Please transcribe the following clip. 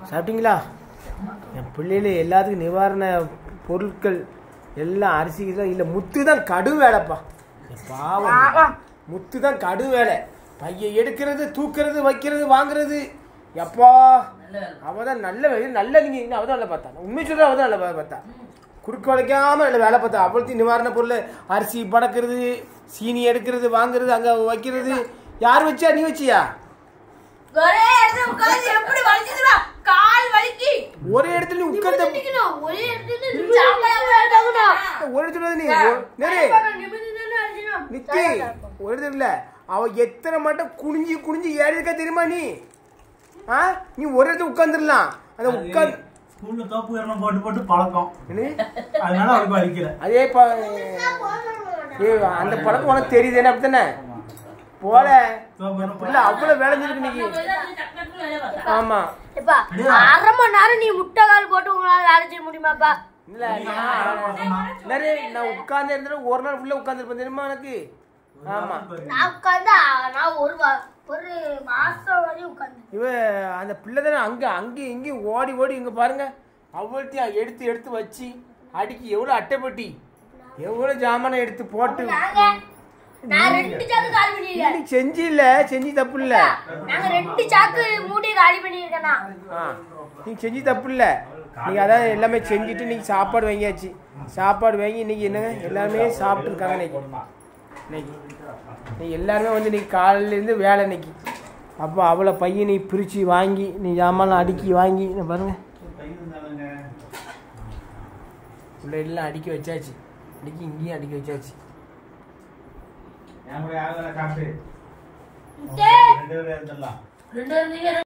சாப்பிட்டீங்களா என் பிள்ளைகள எல்லாத்துக்கும் நிவாரண பொருட்கள் எல்லாம் அரிசி இல்லை முத்து தான் கடு வேலைப்பா என் பாவம் முத்து தான் கடு வேலை பைய எடுக்கிறது தூக்குறது வைக்கிறது வாங்குறது எப்பா அவ தான் நல்ல வேலை நல்ல நீங்க இன்னும் அவ தான் நல்லா பார்த்தா உண்மை சொல்ற அவ தான் நல்லா வேலை பார்த்தா குறுக்க வளைக்காம நல்ல வேலை பார்த்தா அவ்வளோத்தையும் நிவாரண பொருள் அரிசி படக்கிறது சீனி எடுக்கிறது வாங்குறது அங்க வைக்கிறது யார் வச்சா நீ வச்சியா ஒரே இடத்துல உட்கார்ந்து எப்படி வலிக்குதுடா கால் வலிக்கு ஒரே இடத்துல நீ உட்கார்ந்த நிக்கணும் ஒரே இடத்துல நின்னு சாப்பிடாம இருக்கணும் ஒரு இடத்துல நீ ஒ- நேரே நிமிர்ந்து நின்னு அடிக்கணும் நிக்கி ஒரு இடத்துல இல்ல அவ எத்தனை மட்டும் குனிஞ்சு குனிஞ்சு ஏறி இருக்கா தெரியுமா நீ ஆ நீ ஒரு இடத்துல உட்காந்துடலாம் அந்த உட்காந்து ஸ்கூல்ல தோப்பு எல்லாம் போட்டு போட்டு பழக்கம் என்னது? அதனால அவருக்கு வலிக்கல அதே ப ஏ அந்த பழக்கம் உனக்கு தெரியுது அப்படித்தானே போல தோப்பு எல்லாம் இல்ல அவ்வளவு வேலை செஞ்சிருக்கு இன்னைக்கு ஆமா எப்பா அரை மணி நேரம் நீ முட்டை கால் போட்டு உங்களால வேலை செய்ய முடியுமாப்பா இல்ல நான் நிறைய நான் உட்கார்ந்து இருந்தாலும் ஒரு நாள் ஃபுல்லா உட்கார்ந்து தெரியுமா எனக்கு ஆமா நான் உட்கார்ந்து நான் ஒரு வா- ஒரு மாசம் வரையும் உட்கார்ந்து இவ அந்த பிள்ளை தானே அங்க அங்கேயும் இங்கேயும் ஓடி ஓடி இங்க பாருங்க அவ்வளோத்தையும் எடுத்து எடுத்து வச்சு அடிக்கி எவ்வளவு அட்டைப்பட்டி எவ்வளவு ஜாமானை எடுத்து போட்டு நாங்க நான் ரெண்டு சாக்கு காலி பண்ணிருக்கேன் நீ செஞ்சு இல்ல செஞ்சு தப்பு இல்ல நாங்க ரெண்டு சாக்கு மூடி காலி பண்ணிருக்கேனா ஆ நீ செஞ்சு தப்பு இல்ல நீங்க அதான் எல்லாமே செஞ்சுட்டு நீங்க சாப்பாடு வாங்கியாச்சு சாப்பாடு வாங்கி இன்னைக்கு என்னங்க எல்லாருமே சாப்பிட்டு இருக்காங்க இன்னைக்கு இன்னைக்கு நீ எல்லாருமே வந்து நீ காலையில இருந்து வேலை இன்னைக்கு அப்போ அவளை பையன் நீ பிரிச்சு வாங்கி நீ ஜாமான்லாம் அடுக்கி வாங்கி இங்க பாருங்க உள்ள எல்லாம் அடுக்கி வச்சாச்சு அடுக்கி இங்கேயும் அடுக்கி வச்சாச்சு என் கூட யாரும் காட்டு டேய். ரெண்டு பேரும் இருந்துடலாம் ரெண்டு